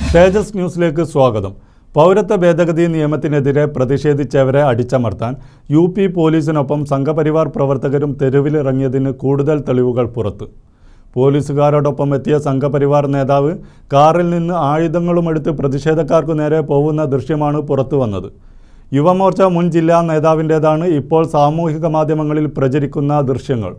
തേജസ് ന്യൂസിലേക്ക് സ്വാഗതം പൗരത്വ ഭേദഗതി നിയമത്തിനെതിരെ പ്രതിഷേധിച്ചവരെ അടിച്ചമർത്താൻ യു പി പോലീസിനൊപ്പം സംഘപരിവാർ പ്രവർത്തകരും തെരുവിലിറങ്ങിയതിന് കൂടുതൽ തെളിവുകൾ പുറത്ത് പോലീസുകാരോടൊപ്പം എത്തിയ സംഘപരിവാർ നേതാവ് കാറിൽ നിന്ന് ആയുധങ്ങളും എടുത്ത് പ്രതിഷേധക്കാർക്കു നേരെ പോകുന്ന ദൃശ്യമാണ് പുറത്തു വന്നത് യുവമോർച്ച മുൻ ജില്ലാ നേതാവിൻ്റേതാണ് ഇപ്പോൾ സാമൂഹിക മാധ്യമങ്ങളിൽ പ്രചരിക്കുന്ന ദൃശ്യങ്ങൾ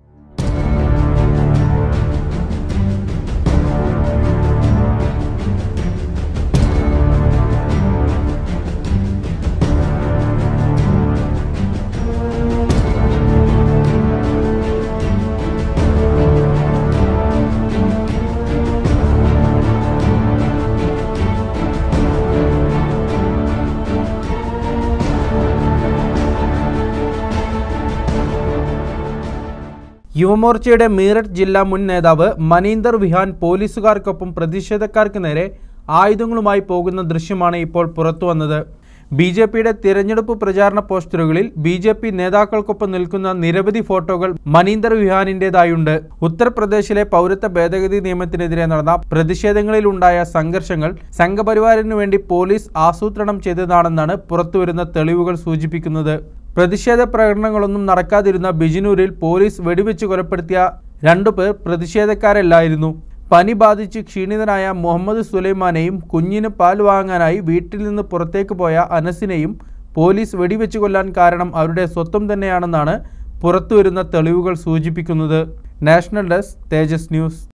യുവമോർച്ചയുടെ മീററ്റ് ജില്ലാ മുൻ നേതാവ് മനീന്ദർ വിഹാൻ പോലീസുകാർക്കൊപ്പം പ്രതിഷേധക്കാർക്ക് നേരെ ആയുധങ്ങളുമായി പോകുന്ന ദൃശ്യമാണ് ഇപ്പോൾ പുറത്തുവന്നത് ബി ജെ പിയുടെ തിരഞ്ഞെടുപ്പ് പ്രചാരണ പോസ്റ്ററുകളിൽ ബി ജെ പി നേതാക്കൾക്കൊപ്പം നിൽക്കുന്ന നിരവധി ഫോട്ടോകൾ മനീന്ദർ വിഹാനിൻ്റെതായുണ്ട് ഉത്തർപ്രദേശിലെ പൗരത്വ ഭേദഗതി നിയമത്തിനെതിരെ നടന്ന പ്രതിഷേധങ്ങളിലുണ്ടായ സംഘർഷങ്ങൾ സംഘപരിവാറിനു വേണ്ടി പോലീസ് ആസൂത്രണം ചെയ്തതാണെന്നാണ് പുറത്തുവരുന്ന തെളിവുകൾ സൂചിപ്പിക്കുന്നത് പ്രതിഷേധ പ്രകടനങ്ങളൊന്നും നടക്കാതിരുന്ന ബിജിനൂരിൽ പോലീസ് വെടിവെച്ച് കൊലപ്പെടുത്തിയ രണ്ടുപേർ പ്രതിഷേധക്കാരല്ലായിരുന്നു പനി ബാധിച്ച് ക്ഷീണിതനായ മുഹമ്മദ് സുലൈമാനെയും കുഞ്ഞിന് പാൽ വാങ്ങാനായി വീട്ടിൽ നിന്ന് പുറത്തേക്ക് പോയ അനസിനെയും പോലീസ് വെടിവെച്ച് കൊല്ലാൻ കാരണം അവരുടെ സ്വത്വം തന്നെയാണെന്നാണ് പുറത്തുവരുന്ന തെളിവുകൾ സൂചിപ്പിക്കുന്നത് നാഷണൽ ഡെസ്ക് തേജസ് ന്യൂസ്